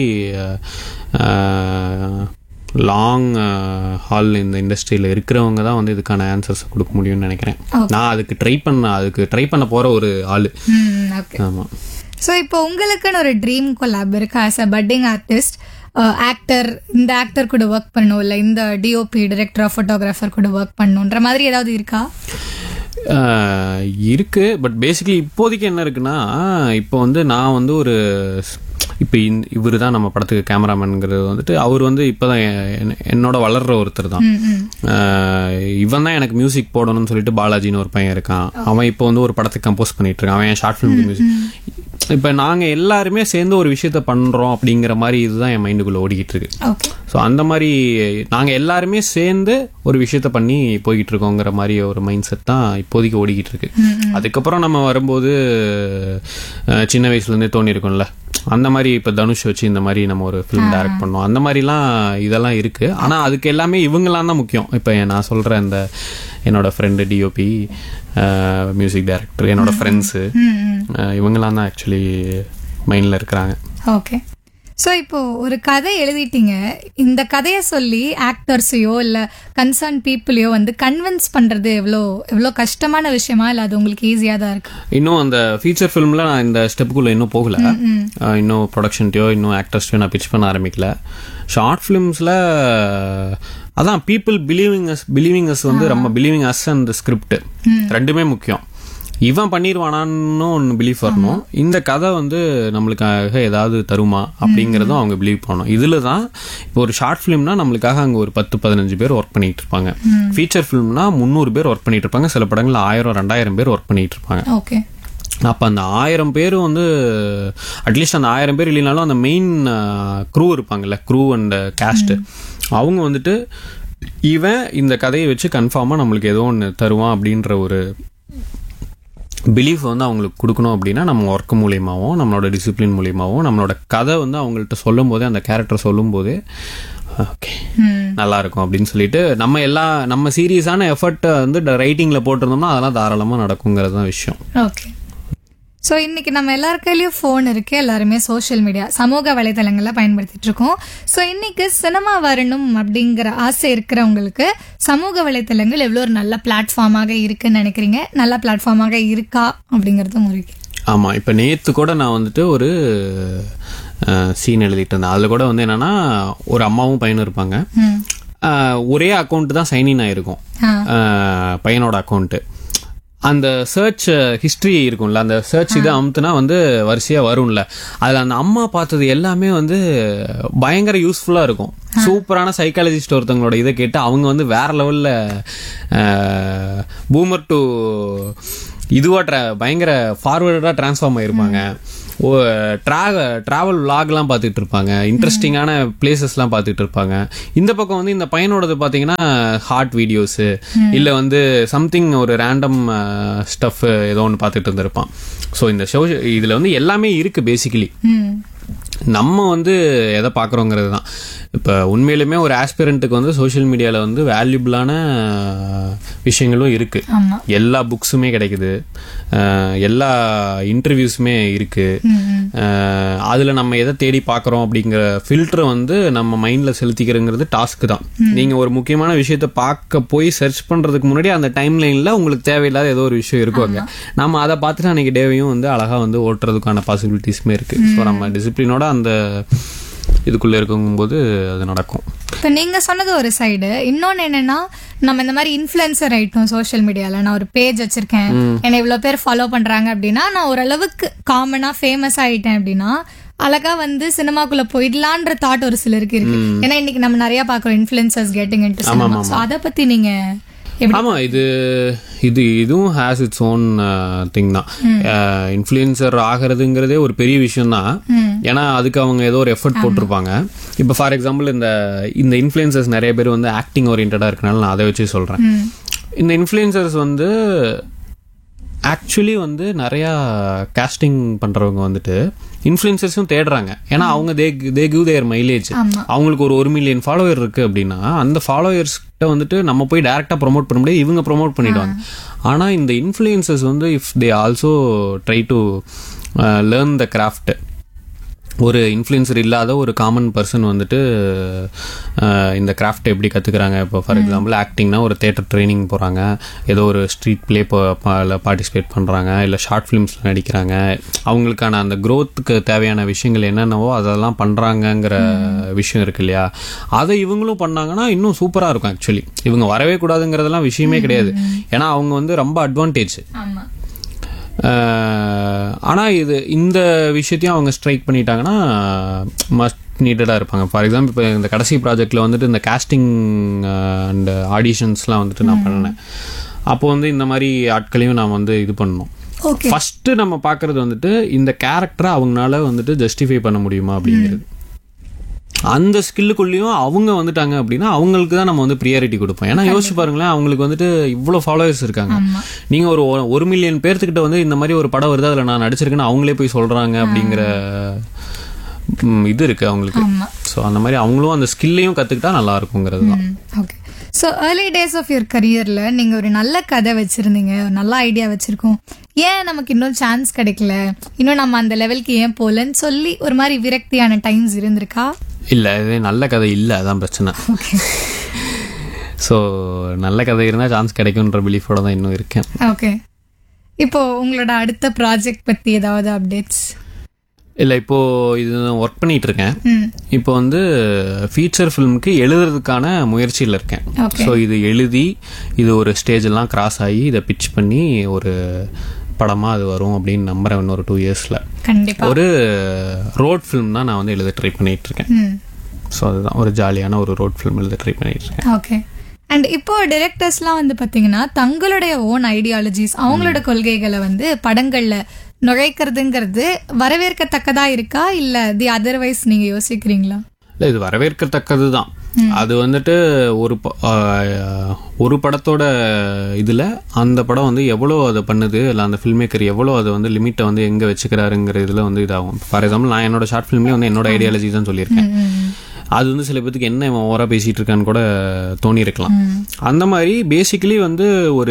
லாங் ஹால் இந்த இண்டஸ்ட்ரியில் இருக்கிறவங்க தான் வந்து இதுக்கான ஆன்சர்ஸ் கொடுக்க முடியும்னு நினைக்கிறேன் நான் அதுக்கு ட்ரை பண்ண அதுக்கு ட்ரை பண்ண போகிற ஒரு ஆள் ம் ஓகே ஆமாம் ஸோ இப்போ உங்களுக்குன்னு ஒரு ட்ரீம் கொலாப் இருக்கு as a budding artist actor இந்த ஆக்டர் கூட ஒர்க் பண்ணணும் இல்லை இந்த டிஓபி டிரெக்டர் ஃபோட்டோகிராஃபர் கூட ஒர்க் பண்ணணுன்ற மாதிரி ஏதாவது இருக்கா ஆஹ் இருக்கு பட் பேசிக்கலி இப்போதைக்கு என்ன இருக்குன்னா இப்போ வந்து நான் வந்து ஒரு இப்போ இவர் தான் நம்ம படத்துக்கு கேமராமேனுங்கிறது வந்துட்டு அவர் வந்து இப்போதான் என்- என்னோட வளர்ற ஒருத்தர் தான் ம் ம் ஆஹ் இவன் தான் எனக்கு மியூசிக் போடணும்னு சொல்லிட்டு பாலாஜின்னு ஒரு பையன் இருக்கான் அவன் இப்போ வந்து ஒரு படத்துக்கு கம்போஸ் பண்ணிட்டு இருக்கான் அவன் ஷார்ட் ஃபிலிம் மியூசிக் இப்போ நாங்கள் எல்லாருமே சேர்ந்து ஒரு விஷயத்த பண்றோம் அப்படிங்கிற மாதிரி இதுதான் என் மைண்டுக்குள்ள ஓடிக்கிட்டு இருக்கு ஓகே ஸோ அந்த மாதிரி நாங்கள் எல்லாருமே சேர்ந்து ஒரு விஷயத்த பண்ணி போய்கிட்டு இருக்கோங்கிற மாதிரி ஒரு மைண்ட் செட் தான் இப்போதைக்கு ஓடிக்கிட்டு இருக்கு அதுக்கப்புறம் நம்ம வரும்போது அஹ், சின்ன வயசுலேருந்தே தோணி இருக்கும்ல அந்த மாதிரி இப்போ தனுஷ் வச்சு இந்த மாதிரி நம்ம ஒரு ஃபிலிம் டைரக்ட் பண்ணோம் அந்த மாதிரிலாம் இதெல்லாம் இருக்கு ஆனால் அதுக்கு எல்லாமே இவங்களாம் தான் முக்கியம் இப்போ நான் சொல்கிற இந்த என்னோட ஃப்ரெண்டு டிஓபி மியூசிக் டைரக்டர் என்னோட ஃப்ரெண்ட்ஸு ம் ம் இவங்களாம் தான் ஆக்சுவலி மைண்டில் இருக்கிறாங்க ஓகே ஸோ இப்போ ஒரு கதை எழுதிட்டீங்க இந்த கதையை சொல்லி ஆக்டர்ஸையோ இல்லை கன்சர்ன் பீப்புளையோ வந்து கன்வின்ஸ் பண்றது எவ்வளோ எவ்வளோ கஷ்டமான விஷயமா இல்லை அது உங்களுக்கு ஈஸியாக தான் இருக்கு இன்னும் அந்த ஃபீச்சர் ஃபிலிமில் நான் இந்த ஸ்டெப்புக்குள்ளே இன்னும் போகல அஹ் இன்னும் ப்ரொடக்ஷன்ட்டையோ இன்னும் ஆக்டர்ஸ்டையோ நான் பிச் பண்ண ஆரம்பிக்கல ஷார்ட் ஃபிலிம்ஸில் அதான் people believing us believing us வந்து ரொம்ப பிலீவிங் அஸ் அந்த ஸ்கிரிப்ட் ரெண்டுமே முக்கியம் இவன் பண்ணிடுவானான்னு ஒன்று பிலீவ் வரணும் இந்த கதை வந்து நம்மளுக்காக ஏதாவது தருமா அப்படிங்கிறதும் அவங்க பிலீவ் பண்ணணும் இதில் தான் இப்போ ஒரு ஷார்ட் ஃபிலிம்னா நம்மளுக்காக அங்கே ஒரு பத்து பதினஞ்சு பேர் ஒர்க் பண்ணிட்டு இருப்பாங்க ஃபீச்சர் ஃபிலிம்னா முந்நூறு பேர் ஒர்க் பண்ணிட்டு இருப்பாங்க சில படங்கள்ல ஆயிரம் ரெண்டாயிரம் பேர் ஒர்க் பண்ணிட்டு இருப்பாங்க ஓகே அப்போ அந்த ஆயிரம் பேர் வந்து அட்லீஸ்ட் அந்த ஆயிரம் பேர் இல்லைனாலும் அந்த மெயின் க்ரூ இருப்பாங்கல்ல க்ரூ அண்ட் கேஸ்ட் அவங்க வந்துட்டு இவன் இந்த கதையை வச்சு கன்ஃபார்மாக நம்மளுக்கு ஏதோ ஒன்று தருவான் அப்படின்ற ஒரு பிலீஃப் வந்து அவங்களுக்கு கொடுக்கணும் அப்படின்னா நம்ம ஒர்க் மூலியமாகவும் நம்மளோட டிசிப்ளின் மூலியமாகவும் நம்மளோட கதை வந்து அவங்கள்ட்ட சொல்லும் போதே அந்த கேரக்டர் சொல்லும் போதே ஓகே ம் நல்லா இருக்கும் அப்படின்னு சொல்லிட்டு நம்ம எல்லா நம்ம சீரியஸான எஃபர்ட்டை வந்து ரைட்டிங்கில் போட்டிருந்தோம்னா அதெல்லாம் தாராளமாக நடக்குங்கிறது தான் விஷயம் ஓகே ஸோ இன்னைக்கு நம்ம எல்லார் கையிலயும் ஃபோன் இருக்கு எல்லாருமே சோஷியல் மீடியா சமூக வலைதளங்களை பயன்படுத்திட்டு இருக்கோம் ஸோ இன்னைக்கு சினிமா வரணும் அப்படிங்கிற ஆசை இருக்கிறவங்களுக்கு சமூக வலைதளங்கள் எவ்வளோ ஒரு நல்ல பிளாட்ஃபார்மாக இருக்குன்னு நினைக்கிறீங்க நல்ல பிளாட்ஃபார்மாக இருக்கா அப்படிங்கிறதும் ஒரு ஆமாம் இப்போ நேற்று கூட நான் வந்துட்டு ஒரு சீன் எழுதிட்டு இருந்தேன் அதில் கூட வந்து என்னன்னா ஒரு அம்மாவும் பையனும் இருப்பாங்க ம் அஹ், ஒரே அக்கௌண்ட் தான் சைன்இன் ஆயிருக்கும் ஆ அஹ், பையனோட அக்கௌண்ட்டு அந்த சர்ச் ஹிஸ்ட்ரி இருக்கும்ல அந்த சர்ச் இது அமுத்துனா வந்து வரிசையா வரும்ல அதுல அந்த அம்மா பார்த்தது எல்லாமே வந்து பயங்கர யூஸ்ஃபுல்லா இருக்கும் சூப்பரான சைக்காலஜிஸ்ட் ஒருத்தவங்களோட இதை கேட்டு அவங்க வந்து வேற லெவல்ல பூமர் டு இதுவா ட்ரா பயங்கர ஃபார்வர்டாக ட்ரான்ஸ்ஃபார்ம் ஆயிருப்பாங்க ஓ ட்ரா ட்ராவல் விலாக்லாம் பார்த்துட்டு இருப்பாங்க இன்ட்ரெஸ்டிங்கான பிளேசஸ்லாம் பார்த்துட்டு இருப்பாங்க இந்த பக்கம் வந்து இந்த பையனோடது பார்த்தீங்கன்னா ஹார்ட் வீடியோஸு இல்லை வந்து சம்திங் ஒரு ரேண்டம் ஸ்டஃப் ஏதோ ஒன்று பார்த்துட்டு இருந்திருப்பான் ஸோ இந்த ஷோ இதில் வந்து எல்லாமே இருக்குது பேசிக்கலி ம் நம்ம வந்து எதை பார்க்குறோங்கிறது தான் இப்போ உண்மையிலுமே ஒரு ஆஸ்பிரண்ட்டுக்கு வந்து சோஷியல் மீடியாவில் வந்து வேல்யூபிளான விஷயங்களும் இருக்குது ஆமா எல்லா புக்ஸுமே கிடைக்குது அஹ் எல்லா இன்டர்வியூஸுமே இருக்குது அதில் நம்ம எதை தேடி பார்க்குறோம் அப்படிங்கிற ஃபில்டரை வந்து நம்ம மைண்டில் செலுத்திக்கிறங்கிறது டாஸ்க் தான் நீங்கள் ஒரு முக்கியமான விஷயத்தை பார்க்க போய் சர்ச் பண்ணுறதுக்கு முன்னாடி அந்த டைம் லைனில் உங்களுக்கு தேவையில்லாத ஏதோ ஒரு விஷயம் இருக்கும் அங்கே நம்ம அதை பார்த்துட்டு அன்றைக்கி டேவையும் வந்து அழகாக வந்து ஓட்டுறதுக்கான பாசிபிலிட்டிஸுமே இருக்குது ஸோ நம்ம டிசிப்ளினோட அந்த இதுக்குள்ளே இருக்கும்போது அது நடக்கும் இப்போ நீங்க சொன்னது ஒரு சைடு இன்னொன்னு என்னன்னா நம்ம இந்த மாதிரி இன்ஃப்ளூயன்சர் ஆயிட்டோம் சோஷியல் மீடியால நான் ஒரு பேஜ் வச்சிருக்கேன் என்னை இவ்வளவு பேர் ஃபாலோ பண்றாங்க அப்படின்னா நான் ஓரளவுக்கு காமனா ஃபேமஸ் ஆயிட்டேன் அப்படின்னா அழகா வந்து சினிமாக்குள்ள போயிடலான்ற தாட் ஒரு சிலருக்கு இருக்கு ஏன்னா இன்னைக்கு நம்ம நிறைய பாக்குறோம் influencers getting into cinema so அதை பத்தி நீங்க எப்படி ஆமா இது இது இதுவும் ஹேஸ் இட்ஸ் ஓன் திங் தான் இன்ஃப்ளூயன்சர் ஆகிறதுங்கிறதே ஒரு பெரிய விஷயம் தான் ஏன்னா அதுக்கு அவங்க ஏதோ ஒரு எஃபர்ட் போட்டிருப்பாங்க இப்போ ஃபார் எக்ஸாம்பிள் இந்த இந்த இன்ஃப்ளூயன்சர்ஸ் நிறைய பேர் வந்து ஆக்டிங் ஓரியன்டாக இருக்கனால நான் அதை வச்சு சொல்றேன் ம். இந்த இன்ஃப்ளூயன்சர்ஸ் வந்து ஆக்சுவலி வந்து நிறையா காஸ்டிங் பண்றவங்க வந்துட்டு இன்ஃப்ளூயன்சர்ஸும் தேடுறாங்க ஏன்னா அவங்க தே தே கிவ் தேர் மைலேஜ் ஆமா. அவங்களுக்கு ஒரு ஒரு மில்லியன் ஃபாலோவர் இருக்கு அப்படின்னா அந்த ஃபாலோவர்ஸ்கிட்ட வந்துட்டு நம்ம போய் டைரக்டா ப்ரோமோட் பண்ண முடியாது இவங்க ப்ரோமோட் பண்ணிடுவாங்க ஆனா இந்த இன்ஃப்ளூயன்சர்ஸ் வந்து if they also try to learn the craft ஒரு இன்ஃப்ளூயன்சர் இல்லாத ஒரு காமன் பர்சன் வந்துட்டு அஹ், இந்த கிராஃப்ட் எப்படி கற்றுக்குறாங்க இப்போ ஃபார் எக்ஸாம்பிள் ஆக்டிங்னா ஒரு தேட்டர் ட்ரைனிங் போகிறாங்க ஏதோ ஒரு ஸ்ட்ரீட் ப்ளே பார்ட்டிசிபேட் பண்ணுறாங்க இல்லை ஷார்ட் ஃபிலிம்ஸில் நடிக்கிறாங்க அவங்களுக்கான அந்த க்ரோத்துக்கு தேவையான விஷயங்கள் என்னென்னவோ அதெல்லாம் பண்ணுறாங்கங்கிற விஷயம் இருக்கு இல்லையா அதை இவங்களும் பண்ணாங்கன்னா இன்னும் சூப்பராக இருக்கும் ஆக்சுவலி இவங்க வரவே கூடாதுங்கிறதெல்லாம் விஷயமே கிடையாது ஏன்னா அவங்க வந்து ரொம்ப அட்வான்டேஜ் ஆமா ஆஹ் ஆனா இது இந்த விஷயத்தையும் அவங்க ஸ்ட்ரைக் பண்ணிட்டாங்கன்னா மஸ்ட் நீடடாக இருப்பாங்க ஃபார் எக்ஸாம்பிள் இப்போ இந்த கடைசி ப்ராஜெக்டில் வந்துட்டு இந்த காஸ்டிங் அண்ட் ஆடிஷன்ஸ்லாம் வந்துட்டு நான் பண்ணேன் அப்போ வந்து இந்த மாதிரி ஆட்களையும் நான் வந்து இது பண்ணணும் ஓகே ஃபர்ஸ்ட் நம்ம பார்க்கறது வந்துட்டு இந்த கேரக்டரை அவங்களால வந்துட்டு ஜஸ்டிஃபை பண்ண முடியுமா அப்படிங்கிறது அந்த ஸ்கில்லுக்குள்ளேயும் அவங்க வந்துட்டாங்க அப்படின்னா அவங்களுக்கு தான் நம்ம வந்து ப்ரியாரிட்டி கொடுப்போம் ஏன்னா யோசிச்சு பாருங்களேன் அவங்களுக்கு வந்துட்டு இவ்வளோ ஃபாலோவர்ஸ் இருக்காங்க ஆமா நீங்க ஒரு ஒரு மில்லியன் பேர்த்துக்கிட்ட வந்து இந்த மாதிரி ஒரு படம் வருது அதுல நான் நடிச்சிருக்கேன்னு அவங்களே போய் சொல்றாங்க அப்படிங்கிற ம், இது இருக்கு அவங்களுக்கு ஆமா ஸோ அந்த மாதிரி அவங்களும் அந்த ஸ்கில்லையும் கத்துக்கிட்டா நல்லா இருக்குங்கிறது தான் okay so early days of your கரியர்ல நீங்க ஒரு நல்ல கதை வச்சிருந்தீங்க ஒரு நல்ல ஐடியா வச்சிருக்கோம் ஏன் நமக்கு இன்னும் சான்ஸ் கிடைக்கல இன்னும் நம்ம அந்த லெவலுக்கு ஏன் போகலன்னு சொல்லி ஒரு மாதிரி விரக்தியான டைம்ஸ் இருந்திருக்கா இல்ல இது நல்ல கதை இல்ல அதான் பிரச்சனை ஓகே ஸோ நல்ல கதை இருந்தால் சான்ஸ் கிடைக்குன்ற பிலீஃபோட தான் இன்னும் இருக்கேன் ஓகே இப்போ உங்களோட அடுத்த ப்ராஜெக்ட் பத்தி ஏதாவது அப்டேட்ஸ் இல்ல இப்போ இது ஒர்க் பண்ணிட்டு இருக்கேன் ம் இப்போ வந்து ஃபீச்சர் ஃபிலிமுக்கு எழுதுறதுக்கான முயற்சியில் இருக்கேன் Okay. ஸோ இது எழுதி இது ஒரு ஸ்டேஜ் எல்லாம் கிராஸ் ஆகி இதை பிச் பண்ணி ஒரு படமா அது வரும் அப்படின்னு நம்புறேன் இன்னொரு டூ இயர்ஸ்ல கண்டிப்பா ஒரு ரோட் ஃபிலிம் தான் நான் வந்து எழுத ட்ரை பண்ணிட்டு இருக்கேன் ம் ஸோ அதுதான் ஒரு ஜாலியான ஒரு ரோட் ஃபிலிம் எழுத ட்ரை பண்ணிட்டு இருக்கேன் ஓகே அண்ட் இப்போ டிரெக்டர்ஸ்லாம் வந்து பாத்தீங்கன்னா தங்களுடைய ஓன் ஐடியாலஜிஸ் அவங்களோட கொள்கைகளை வந்து படங்கள்ல நுழைக்கிறதுங்கிறது வரவேற்கத்தக்கதா இருக்கா இல்ல தி அதர்வைஸ் நீங்க யோசிக்கிறீங்களா இல்லை இது வரவேற்கத்தக்கது தான் அது வந்துட்டு ஒரு ப- ஆஹ், ஒரு படத்தோட இதுல அந்த படம் வந்து எவ்வளோ அதை பண்ணுது இல்லை அந்த ஃபில்ம் மேக்கர் எவ்வளோ அதை வந்து லிமிட்டை வந்து எங்க வச்சுக்கிறாருங்கிற இதுல வந்து இதாகும் ஃபார் எக்ஸாம்பிள் நான் என்னோட ஷார்ட் ஃபிலிம்லேயே வந்து என்னோட ஐடியாலஜி தான் சொல்லியிருக்கேன் அது வந்து சில பேத்துக்கு என்ன இவன் ஓவரா பேசிட்டு இருக்கான்னு கூட தோணி இருக்கலாம் அந்த மாதிரி பேசிக்கலி வந்து ஒரு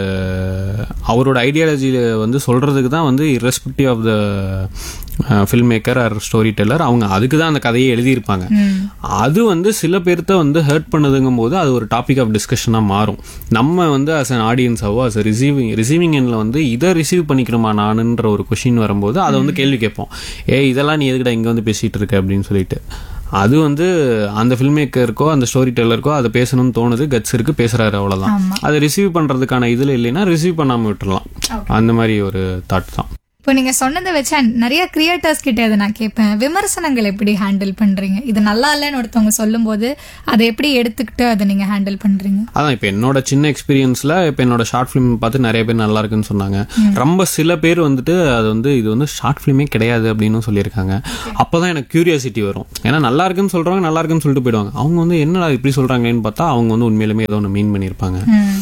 அவரோட ஐடியாலஜியில வந்து சொல்றதுக்கு தான் வந்து irrespective of the filmmaker or storyteller அவங்க அதுக்கு தான் அந்த கதையை எழுதியிருப்பாங்க அது வந்து சில பேர்த்த வந்து ஹர்ட் பண்ணுதுங்கும் போது அது ஒரு டாபிக் ஆஃப் டிஸ்கஷனாக மாறும் நம்ம வந்து அஸ் அன் ஆடியன்ஸாவோ அஸ் ரிசீவிங் ரிசீவிங் எண்ணில் வந்து இதை ரிசீவ் பண்ணிக்கணுமா நானுன்ற ஒரு கொஷின் வரும்போது அதை வந்து கேள்வி கேட்போம் ஏ இதெல்லாம் நீ எதுக்குடா இங்கே வந்து பேசிட்டு இருக்க அப்படின்னு சொல்லிட்டு அது வந்து அந்த ஃபில்ம் மேக்கருக்கோ அந்த ஸ்டோரி டெல்லருக்கோ அதை பேசணும்னு தோணுது கட்ஸ் இருக்கு பேசுறாரு அவ்வளவுதான் அதை ரிசீவ் பண்றதுக்கான இதுல இல்லைன்னா ரிசீவ் பண்ணாம விட்டுறலாம் அந்த மாதிரி ஒரு தாட் தான் இப்போ நீங்க சொன்னதை வச்சு நிறைய கிரியேட்டர்ஸ் கிட்ட அதை நான் கேட்பேன் விமர்சனங்கள் எப்படி ஹேண்டில் பண்றீங்க இது நல்லா இல்லைன்னு ஒருத்தவங்க சொல்லும்போது அதை எப்படி எடுத்துக்கிட்டு அதை நீங்க ஹேண்டில் பண்றீங்க அதான் இப்போ என்னோட சின்ன எக்ஸ்பீரியன்ஸில் இப்போ என்னோட ஷார்ட் ஃபிலிம் பார்த்து நிறைய பேர் நல்லா இருக்குன்னு சொன்னாங்க ரொம்ப சில பேர் வந்துட்டு அது வந்து இது வந்து ஷார்ட் ஃபிலிமே கிடையாது அப்படின்னு சொல்லியிருக்காங்க அப்போ தான் எனக்கு கியூரியாசிட்டி வரும் ஏன்னா நல்லா இருக்குன்னு சொல்கிறவங்க நல்லா இருக்குன்னு சொல்லிட்டு போயிடுவாங்க அவங்க வந்து என்னடா இப்படி சொல்கிறாங்களேன்னு பார்த்தா அவங்க வந்து உண்மையிலுமே ஏதோ ஒன்று மீன் பண்ணியிருப்பாங்க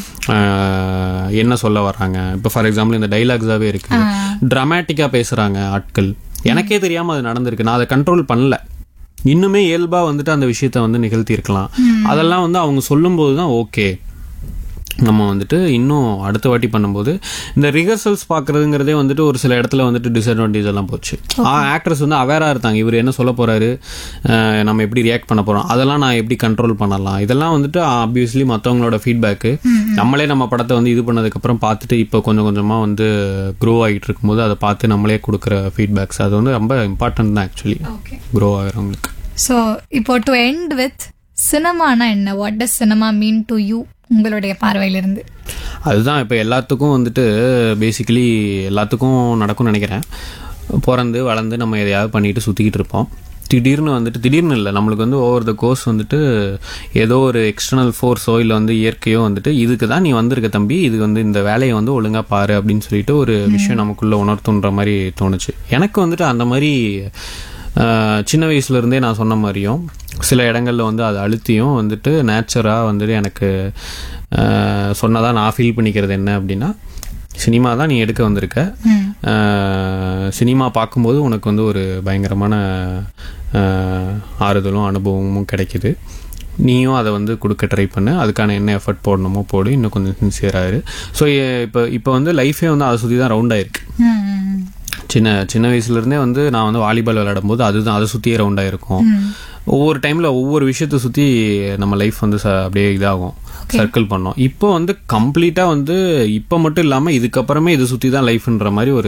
ஆஹ் என்ன சொல்ல வர்றாங்க இப்போ ஃபார் எக்ஸாம்பிள் இந்த டைலாக்ஸாகவே இருக்கு ட்ராமேட்டிக்காக பேசுகிறாங்க ஆட்கள் எனக்கே தெரியாமல் அது நடந்திருக்கு நான் அதை கண்ட்ரோல் பண்ணல இன்னுமே இயல்பா வந்துட்டு அந்த விஷயத்த வந்து நிகழ்த்தி இருக்கலாம் அதெல்லாம் வந்து அவங்க சொல்லும்போது தான் ஓகே நம்ம வந்துட்டு இன்னும் அடுத்த வாட்டி பண்ணும்போது இந்த ரிஹர்சல்ஸ் பார்க்கறதுங்கிறதே வந்துட்டு ஒரு சில இடத்துல வந்துட்டு டிஸ்அட்வான்டேஜ் எல்லாம் போச்சு ஆக்ட்ரஸ் வந்து அவேரா இருந்தாங்க இவர் என்ன சொல்ல போறாரு அஹ் நம்ம எப்படி ரியாக்ட் பண்ண போறோம் அதெல்லாம் நான் எப்படி கண்ட்ரோல் பண்ணலாம் இதெல்லாம் வந்துட்டு ஆப்வியஸ்லி மற்றவங்களோட ஃபீட்பேக்கு நம்மளே நம்ம படத்தை வந்து இது பண்ணதுக்கப்புறம் பார்த்துட்டு இப்போ கொஞ்சம் கொஞ்சமா வந்து க்ரோ ஆகிட்டு இருக்கும்போது அதை பார்த்து நம்மளே கொடுக்குற ஃபீட்பேக்ஸ் அது வந்து ரொம்ப இம்பார்ட்டன்ட் தான் ஆக்சுவலி ஓகே க்ரோ ஆகிறவங்களுக்கு ஸோ இப்போ டு எண்ட் வித் சினிமானா என்ன what does cinema mean to you உங்களுடைய பார்வையிலிருந்து அதுதான் இப்போ எல்லாத்துக்கும் வந்துட்டு பேசிக்கலி எல்லாத்துக்கும் நடக்கும்னு நினைக்கிறேன் பிறந்து வளர்ந்து நம்ம எதையாவது பண்ணிட்டு சுற்றிக்கிட்டு இருப்போம் திடீர்னு வந்துட்டு திடீர்னு இல்லை நம்மளுக்கு வந்து ஓவர் த கோர்ஸ் வந்துட்டு ஏதோ ஒரு எக்ஸ்டர்னல் ஃபோர்ஸோ இல்லை வந்து இயற்கையோ வந்துட்டு இதுக்கு தான் நீ வந்திருக்க தம்பி இது வந்து இந்த வேலையை வந்து ஒழுங்காக பாரு அப்படின்னு சொல்லிட்டு ஒரு விஷயம் நமக்குள்ள உணர்த்துன்ற மாதிரி தோணுச்சு எனக்கு வந்துட்டு அந்த மாதிரி ஆஹ், சின்ன வயசுல இருந்தே நான் சொன்ன மாதிரியும் சில இடங்கள்ல வந்து அது அழுத்தியும் வந்துட்டு நேச்சராக வந்துட்டு எனக்கு ஆஹ், சொன்னதா நான் ஃபீல் பண்ணிக்கிறது என்ன அப்படின்னா சினிமா தான் நீ எடுக்க வந்திருக்க ஆஹ், சினிமா பார்க்கும்போது உனக்கு வந்து ஒரு பயங்கரமான ஆஹ், ஆறுதலும் அனுபவமும் கிடைக்குது நீயும் அதை வந்து கொடுக்க ட்ரை பண்ணு அதுக்கான என்ன எஃபர்ட் போடணுமோ போடு இன்னும் கொஞ்சம் சின்சியராக ஸோ இப்போ இப்போ வந்து லைஃபே வந்து அதை சுற்றி தான் ரவுண்ட் ஆயிருக்கு சின்ன சின்ன வயசுல இருந்தே வந்து நான் வந்து வாலிபால் விளையாடும் போது அதுதான் அதை சுற்றியே ரவுண்டாக இருக்கும் ஒவ்வொரு டைம்ல ஒவ்வொரு விஷயத்தை சுற்றி நம்ம லைஃப் வந்து ச- அப்படியே இதாகும் சர்க்கிள் பண்ணோம் இப்போ வந்து கம்ப்ளீட்டாக வந்து இப்போ மட்டும் இல்லாமல் இதுக்கப்புறமே இது சுற்றி தான் லைஃப்ன்ற மாதிரி ஒரு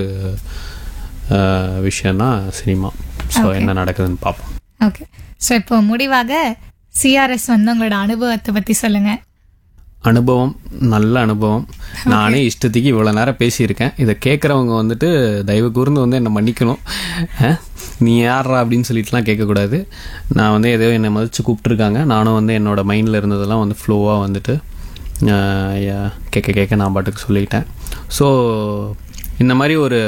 அஹ், விஷயம்னா சினிமா ஸோ என்ன நடக்குதுன்னு பார்ப்போம் ஓகே ஸோ இப்போ முடிவாக சிஆர்எஸ் வந்து உங்களோட அனுபவத்தை பத்தி சொல்லுங்க அனுபவம் நல்ல அனுபவம் நானே இஷ்டத்துக்கு இவ்வளோ நேரம் பேசியிருக்கேன் இதை கேட்குறவங்க வந்துட்டு தயவு கூர்ந்து வந்து என்னை மன்னிக்கணும் அஹ், நீ யாரா அப்படின்னு சொல்லிட்டுலாம் கேட்கக்கூடாது நான் வந்து ஏதோ என்னை மதித்து கூப்பிட்ருக்காங்க நானும் வந்து என்னோட மைண்டில் இருந்ததெல்லாம் வந்து ஃப்ளோவாக வந்துட்டு அஹ், ய- கேட்க கேட்க நான் பாட்டுக்கு சொல்லிட்டேன் ஸோ இந்த மாதிரி ஒரு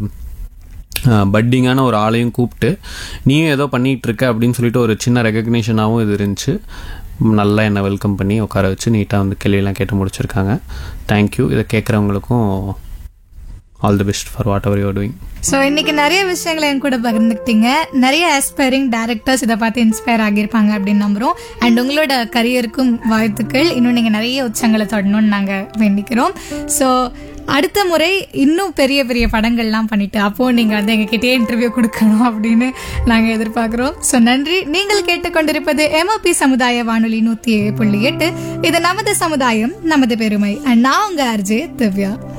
பட்டிங்கான ஒரு ஆளையும் கூப்பிட்டு நீயும் ஏதோ பண்ணிகிட்டு இருக்க அப்படின்னு சொல்லிட்டு ஒரு சின்ன ரெகக்னிஷனாகவும் இது இருந்துச்சு நல்லா என்னை வெல்கம் பண்ணி உட்கார வச்சு நீட்டாக வந்து கேள்வியெல்லாம் கேட்டு முடிச்சிருக்காங்க தேங்க்யூ இதை கேட்குறவங்களுக்கும் all the best for whatever you're doing so இன்னைக்கு நிறைய விஷயங்களை என் கூட பகிர்ந்துக்கிட்டீங்க நிறைய ஆஸ்பைரிங் டேரக்டர்ஸ் இதை பார்த்து இன்ஸ்பயர் ஆகியிருப்பாங்க அப்படின்னு நம்புறோம் அண்ட் உங்களோட கரியருக்கும் வாழ்த்துக்கள் இன்னும் நீங்கள் நிறைய உச்சங்களை தொடணும்னு நாங்கள் வேண்டிக்கிறோம் ஸோ அடுத்த முறை இன்னும் பெரிய பெரிய படங்கள்லாம் பண்ணிட்டு அப்போ நீங்கள் வந்து எங்ககிட்டயே இன்டர்வியூ கொடுக்கணும் அப்படின்னு நாங்கள் எதிர்பார்க்குறோம் ஸோ நன்றி நீங்கள் கேட்டுக்கொண்டிருப்பது எம்ஓபி சமுதாய வானொலி நூற்றி ஏழு புள்ளி எட்டு இது நமது சமுதாயம் நமது பெருமை அண்ட் நான் உங்கள் அர்ஜே திவ்யா